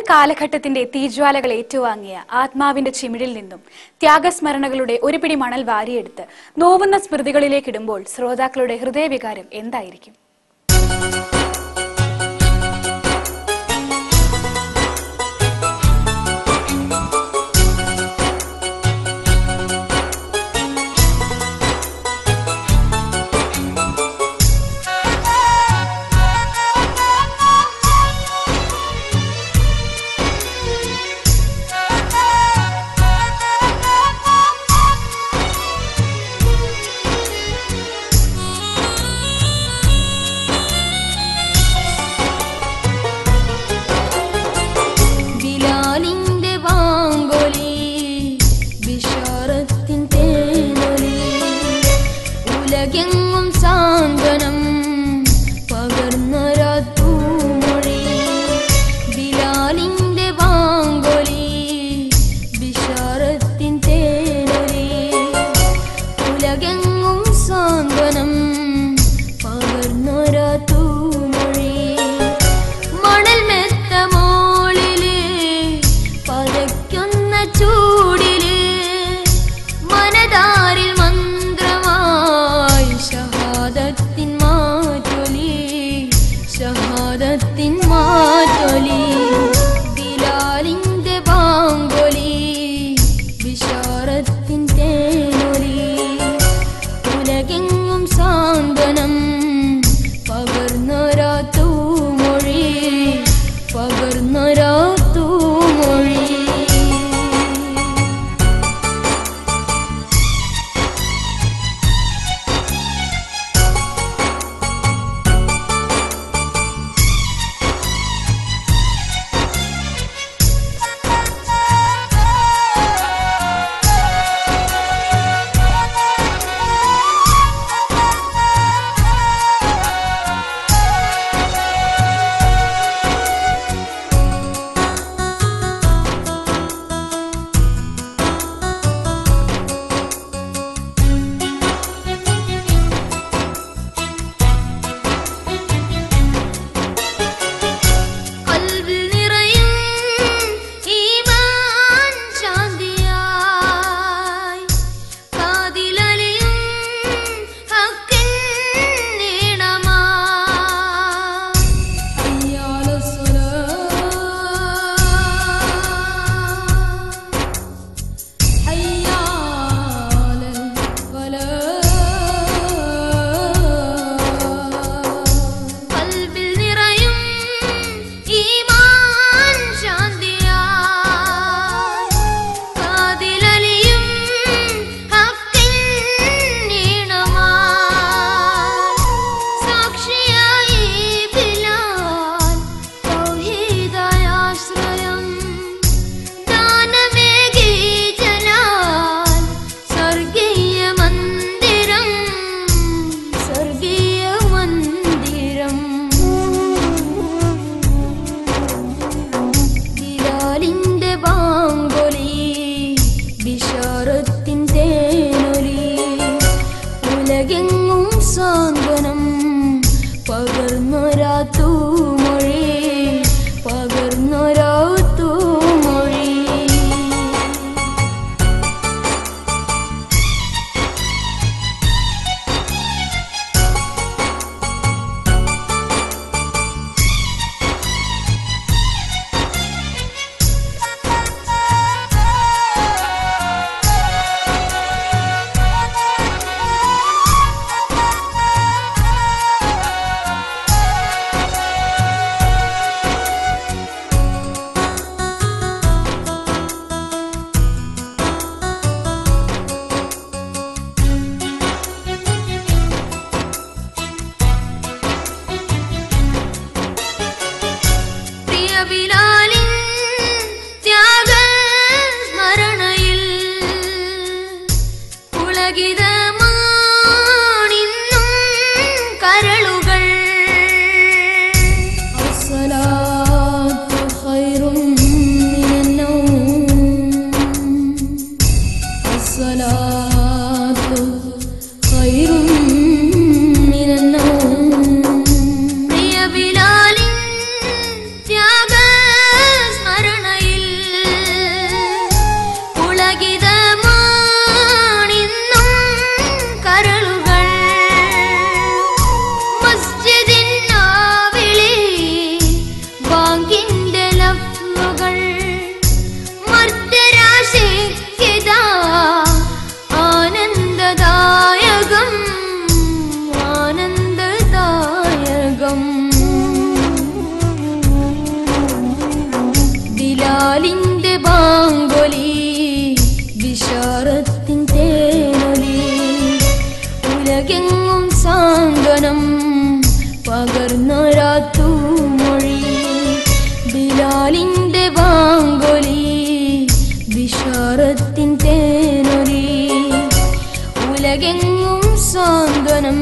കാലഘട്ടത്തിന്റെ തീജ്വാലകൾ ഏറ്റുവാങ്ങിയ ആത്മാവിന്റെ ചിമിഴിൽ നിന്നും ത്യാഗസ്മരണകളുടെ ഒരു പിടി മണൽ വാരിയെടുത്ത് നോവുന്ന സ്മൃതികളിലേക്കിടുമ്പോൾ ശ്രോതാക്കളുടെ ഹൃദയവികാരം എന്തായിരിക്കും ബിലാലിന്റെ വാങ്കൊലി ബിഷാറത്തിൻ തേനൊലി ഉലകെങ്ങും സാന്ത്വനം പകർന്നൊരത്തൂമൊഴി ബിലാലിന്റെ വാങ്കൊലി ബിഷാറത്തിൻ തേനൊലി ഉലകെങ്ങും സാന്ത്വനം പകർന്നൊരത്തൂമൊഴി മണൽ മെത്ത മോളില് പതയ്ക്കുന്ന ചൂടില് മനതാരിൽ മന്ത്രമായി ഷഹാദത്തിൻ മാറ്റൊലി ഷഹാദത്തിൻ മാറ്റൊലി ബിലാലിന്റെ ബാങ്കൊലി വിശാരത്തിൻ തേനൊലി ഉലകെങ്ങും സാന്ത്വനം പകർന്നൊരാ തൂമൊഴി പകർന്നൊരാ തൂമൊഴി കൽവിൽ നിറയും ഈമാൻ ശാന്തിയായി കാതിലലിയും ഹക്കിൻ നീണമായി കൽവിൽ നിറയും ഈമാൻ ശാന്തിയായി കാതിലലിയും ഹക്കിൻ നീണമായി സാക്ഷിയായി ബിലാൽ തൗഹീദായാശ്രയം ദാനമേകി ജലാൽ സ്വർഗീയ മന്ദിരം സ്വർഗീയ മന്ദിരം ബിലാലിന്റെ ബാങ്കൊലി ബിഷാറത്തിൻ തേനൊലി ഉലകെങ്ങും സാന്ത്വനം പകർന്നൊരാ തൂമൊഴി പകർന്നൊരാ തൂമൊഴി പ്രിയ ബിലാലിൻ ത്യാഗ സ്മരണയിൽ പുളകിതമാണിന്നും കരളുകൾ الصلاة خير من النوم الصلاة خير من النوم പ്രിയ ബിലാലിൻ ത്യാഗ ബാങ്കൊലി വിശാരത്തിൻ തേനൊലി ഉലകെങ്ങും സാന്ത്വനം പകർന്നൊരാത്തൂമൊഴി ബിലാലിന്റെ ബാങ്കൊലി വിശാരത്തിൻ തേനൊലി ഉലകെങ്ങും സാന്ത്വനം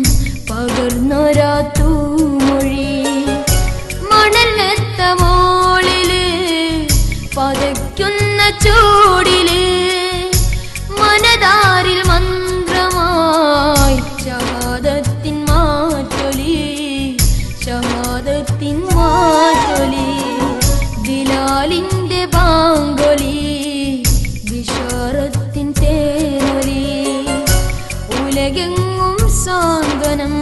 പകർന്നൊരാത്തൂമൊഴി മണലെത്ത മോളില് പതയ്ക്കുന്ന ചൂടില് മനതാരിൽ മന്ത്രമായി ശഹാദത്തിൻ മാറ്റൊലി ശഹാദത്തിൻ മാറ്റൊലി ബിലാലിന്റെ ബാങ്കൊലി വിശാരത്തിൻ തേനൊലി ഉലകെങ്ങും സാന്ത്വനം